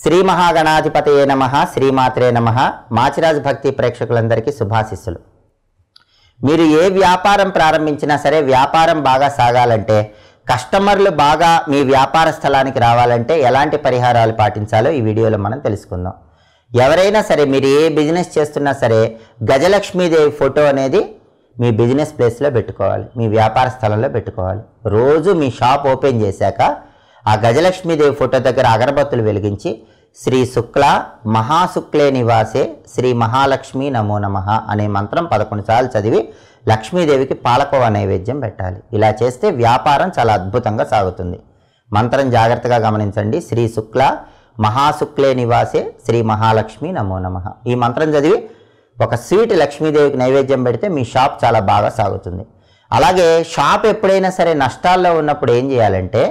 శ్రీ మహాగణాధిపతయే నమ శ్రీమాత్రే నమ మాచిరాజ్ భక్తి ప్రేక్షకులందరికీ శుభాశిస్సులు మీరు ఏ వ్యాపారం ప్రారంభించినా సరే వ్యాపారం బాగా సాగాలంటే కస్టమర్లు బాగా మీ వ్యాపార స్థలానికి రావాలంటే ఎలాంటి పరిహారాలు పాటించాలో ఈ వీడియోలో మనం తెలుసుకుందాం ఎవరైనా సరే మీరు ఏ బిజినెస్ చేస్తున్నా సరే గజలక్ష్మీదేవి ఫోటో అనేది మీ బిజినెస్ ప్లేస్లో పెట్టుకోవాలి మీ వ్యాపార స్థలంలో పెట్టుకోవాలి రోజు మీ షాప్ ఓపెన్ చేశాక ఆ గజలక్ష్మీదేవి ఫోటో దగ్గర అగరబత్తులు వెలిగించి శ్రీ శుక్ల మహాశుక్లే నివాసే శ్రీ మహాలక్ష్మి నమో నమః అనే మంత్రం పదకొండు సార్లు చదివి లక్ష్మీదేవికి పాలకోవ నైవేద్యం పెట్టాలి ఇలా చేస్తే వ్యాపారం చాలా అద్భుతంగా సాగుతుంది మంత్రం జాగ్రత్తగా గమనించండి శ్రీ శుక్ల మహాశుక్లే నివాసే శ్రీ మహాలక్ష్మి నమో నమః ఈ మంత్రం చదివి ఒక స్వీట్ లక్ష్మీదేవికి నైవేద్యం పెడితే మీ షాప్ చాలా బాగా సాగుతుంది అలాగే షాప్ ఎప్పుడైనా సరే నష్టాల్లో ఉన్నప్పుడు ఏం చేయాలంటే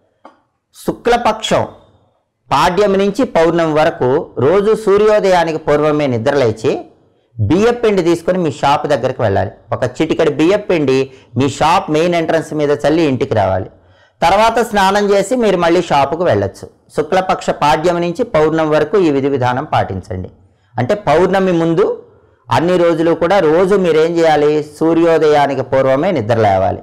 శుక్లపక్షం పాడ్యం నుంచి పౌర్ణమి వరకు రోజు సూర్యోదయానికి పూర్వమే నిద్రలేచి బియ్యపిండి తీసుకొని మీ షాప్ దగ్గరికి వెళ్ళాలి ఒక చిటికడి బియ్యపిండి మీ షాప్ మెయిన్ ఎంట్రన్స్ మీద చల్లి ఇంటికి రావాలి తర్వాత స్నానం చేసి మీరు మళ్ళీ షాపుకు వెళ్ళొచ్చు శుక్లపక్ష పాడ్యం నుంచి పౌర్ణమి వరకు ఈ విధి విధానం పాటించండి అంటే పౌర్ణమి ముందు అన్ని రోజులు కూడా రోజు మీరేం చేయాలి సూర్యోదయానికి పూర్వమే నిద్ర లేవాలి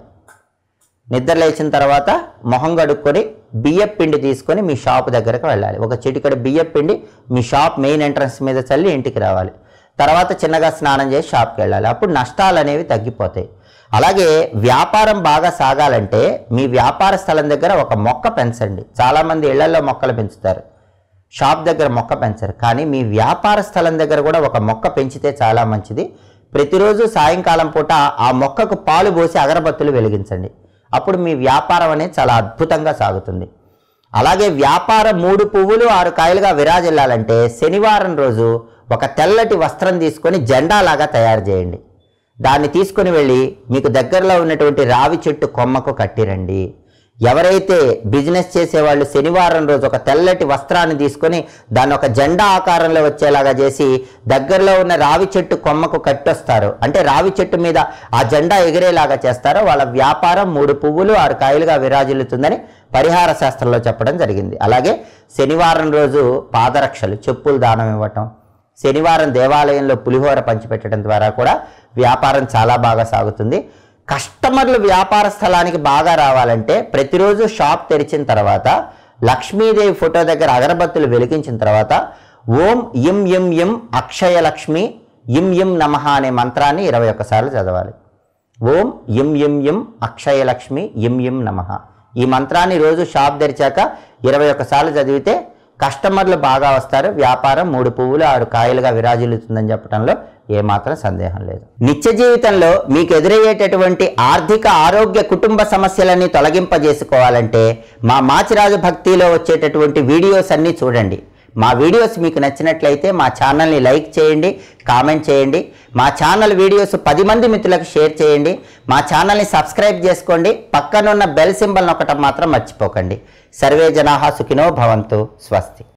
నిద్ర లేచిన తర్వాత మొహం కడుక్కొని బియ్యం పిండి తీసుకొని మీ షాప్ దగ్గరకు వెళ్ళాలి ఒక చిటికడ బియ్యం పిండి మీ షాప్ మెయిన్ ఎంట్రన్స్ మీద చల్లి ఇంటికి రావాలి తర్వాత చిన్నగా స్నానం చేసి షాప్కి వెళ్ళాలి అప్పుడు నష్టాలు అనేవి తగ్గిపోతాయి అలాగే వ్యాపారం బాగా సాగాలంటే మీ వ్యాపార స్థలం దగ్గర ఒక మొక్క పెంచండి చాలామంది ఇళ్లలో మొక్కలు పెంచుతారు షాప్ దగ్గర మొక్క పెంచరు కానీ మీ వ్యాపార స్థలం దగ్గర కూడా ఒక మొక్క పెంచితే చాలా మంచిది ప్రతిరోజు సాయంకాలం పూట ఆ మొక్కకు పాలు పోసి అగరబత్తులు వెలిగించండి అప్పుడు మీ వ్యాపారం అనేది చాలా అద్భుతంగా సాగుతుంది అలాగే వ్యాపారం మూడు పువ్వులు ఆరు కాయలుగా విరాజిల్లాలంటే శనివారం రోజు ఒక తెల్లటి వస్త్రం తీసుకొని జెండాలాగా తయారు చేయండి దాన్ని తీసుకొని వెళ్ళి మీకు దగ్గరలో ఉన్నటువంటి రావి చెట్టు కొమ్మకు కట్టిరండి ఎవరైతే బిజినెస్ చేసేవాళ్ళు శనివారం రోజు ఒక తెల్లటి వస్త్రాన్ని తీసుకొని దాన్ని ఒక జెండా ఆకారంలో వచ్చేలాగా చేసి దగ్గరలో ఉన్న రావి చెట్టు కొమ్మకు కట్టొస్తారు అంటే రావి చెట్టు మీద ఆ జెండా ఎగిరేలాగా చేస్తారో వాళ్ళ వ్యాపారం మూడు పువ్వులు ఆరు కాయలుగా విరాజిల్లుతుందని పరిహార శాస్త్రంలో చెప్పడం జరిగింది అలాగే శనివారం రోజు పాదరక్షలు చెప్పులు దానం ఇవ్వటం శనివారం దేవాలయంలో పులిహోర పంచిపెట్టడం ద్వారా కూడా వ్యాపారం చాలా బాగా సాగుతుంది కస్టమర్లు వ్యాపార స్థలానికి బాగా రావాలంటే ప్రతిరోజు షాప్ తెరిచిన తర్వాత లక్ష్మీదేవి ఫోటో దగ్గర అగరబత్తులు వెలిగించిన తర్వాత ఓం ఇం ఇం ఇం అక్షయ లక్ష్మి ఇం ఇం నమః అనే మంత్రాన్ని ఇరవై ఒక్కసార్లు చదవాలి ఓం ఇం ఇం ఇం అక్షయ లక్ష్మి ఇం ఇం నమః ఈ మంత్రాన్ని రోజు షాప్ తెరిచాక ఇరవై ఒక్కసార్లు చదివితే కస్టమర్లు బాగా వస్తారు వ్యాపారం మూడు పువ్వులు ఆరు కాయలుగా విరాజిల్లుతుందని చెప్పడంలో ఏమాత్రం సందేహం లేదు నిత్య జీవితంలో మీకు ఎదురయ్యేటటువంటి ఆర్థిక ఆరోగ్య కుటుంబ సమస్యలన్నీ తొలగింపజేసుకోవాలంటే మా మాచిరాజు భక్తిలో వచ్చేటటువంటి వీడియోస్ అన్నీ చూడండి మా వీడియోస్ మీకు నచ్చినట్లయితే మా ఛానల్ని లైక్ చేయండి కామెంట్ చేయండి మా ఛానల్ వీడియోస్ పది మంది మిత్రులకు షేర్ చేయండి మా ఛానల్ని సబ్స్క్రైబ్ చేసుకోండి పక్కనున్న బెల్ సింబల్ నొక్కటం మాత్రం మర్చిపోకండి సర్వే జనాహా సుఖినో భవంతు స్వస్తి